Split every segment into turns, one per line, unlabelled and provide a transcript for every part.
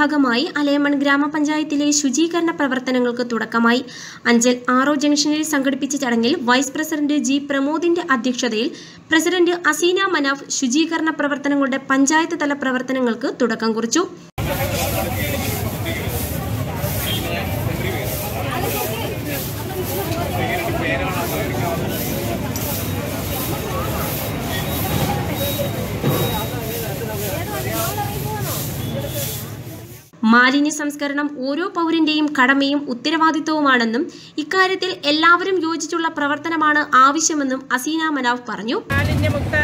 ഭാഗമായി അലേമൺ ഗ്രാമപഞ്ചായത്തിലെ ശുചീകരണ പ്രവർത്തനങ്ങൾക്ക് തുടക്കമായി അഞ്ചൽ ആറോ ജംഗ്ഷനിൽ സംഘടിപ്പിച്ച ചടങ്ങിൽ വൈസ് പ്രസിഡന്റ് ജി പ്രമോദിന്റെ അധ്യക്ഷതയിൽ പ്രസിഡന്റ് അസീന മനാഫ് ശുചീകരണ പ്രവർത്തനങ്ങളുടെ പഞ്ചായത്ത് തല പ്രവർത്തനങ്ങൾക്ക് തുടക്കം കുറിച്ചു മാലിന്യ സംസ്കരണം ഓരോ പൗരന്റെയും കടമയും ഉത്തരവാദിത്വവുമാണെന്നും ഇക്കാര്യത്തിൽ എല്ലാവരും യോജിച്ചുള്ള പ്രവർത്തനമാണ് ആവശ്യമെന്നും അസീന മനാഫ് പറഞ്ഞു
മാലിന്യമുക്ത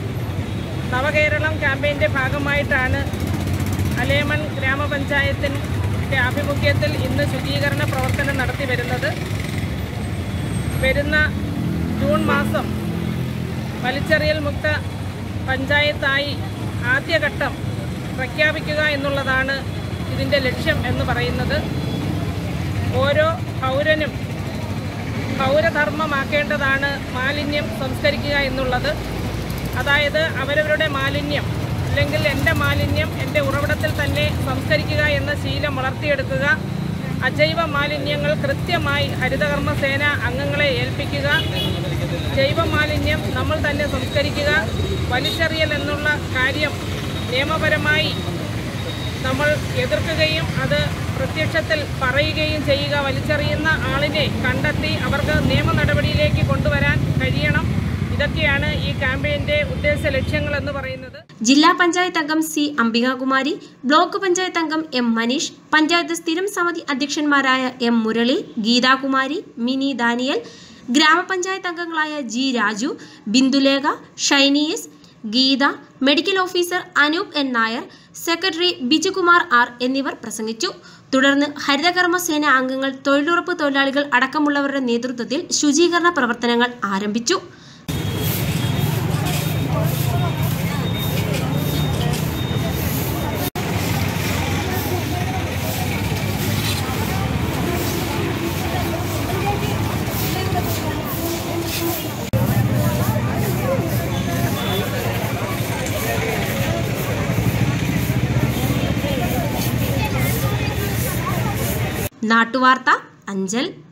നവകേരളം ക്യാമ്പയിൻ്റെ ഭാഗമായിട്ടാണ് അലേമൺ ഗ്രാമപഞ്ചായത്തിൻ്റെ ആഭിമുഖ്യത്തിൽ ഇന്ന് ശുചീകരണ പ്രവർത്തനം നടത്തി വരുന്നത് വരുന്ന ജൂൺ മാസം വലിച്ചെറിയൽ മുക്ത പഞ്ചായത്തായി ആദ്യഘട്ടം പ്രഖ്യാപിക്കുക എന്നുള്ളതാണ് ഇതിൻ്റെ ലക്ഷ്യം എന്ന് പറയുന്നത് ഓരോ പൗരനും പൗരധർമ്മമാക്കേണ്ടതാണ് മാലിന്യം സംസ്കരിക്കുക എന്നുള്ളത് അതായത് അവരവരുടെ മാലിന്യം അല്ലെങ്കിൽ എൻ്റെ മാലിന്യം എൻ്റെ ഉറവിടത്തിൽ തന്നെ സംസ്കരിക്കുക എന്ന ശീലം വളർത്തിയെടുക്കുക അജൈവ മാലിന്യങ്ങൾ കൃത്യമായി ഹരിതകർമ്മ സേന അംഗങ്ങളെ ഏൽപ്പിക്കുക ജൈവ മാലിന്യം നമ്മൾ തന്നെ സംസ്കരിക്കുക വലിച്ചെറിയൽ എന്നുള്ള കാര്യം നിയമപരമായി നമ്മൾ എതിർക്കുകയും അത് പ്രത്യക്ഷത്തിൽ പറയുകയും ചെയ്യുക വലിച്ചെറിയുന്ന ആളിനെ കണ്ടെത്തി അവർക്ക് നിയമ നടപടിയിലേക്ക് കൊണ്ടുവരാൻ കഴിയണം ഇതൊക്കെയാണ് ഈ ക്യാമ്പയിൻ്റെ ഉദ്ദേശ ലക്ഷ്യങ്ങൾ എന്ന് പറയുന്നത്
ജില്ലാ പഞ്ചായത്ത് അംഗം സി അംബികാകുമാരി ബ്ലോക്ക് പഞ്ചായത്ത് അംഗം എം മനീഷ് പഞ്ചായത്ത് സ്ഥിരം സമിതി അധ്യക്ഷന്മാരായ എം മുരളി ഗീതാകുമാരി മിനി ദാനിയൽ ഗ്രാമപഞ്ചായത്ത് അംഗങ്ങളായ ജി രാജു ബിന്ദുലേഖ ഷൈനിയസ് Geetha medical officer Anoop N Nair secretary Bijukumar R എന്നിവർ പ്രസംഗിച്ചു തുടർന്ന് ഹരിതകർമ്മ സേന അംഗങ്ങൾ തൊഴിലുറപ്പ് തൊഴിലാളികൾ അടക്കമുള്ളവരുടെ നേതൃത്വത്തിൽ ശുചീകരണ പ്രവർത്തനങ്ങൾ ആരംഭിച്ചു നാട്ടുവാർത്ത അഞ്ചൽ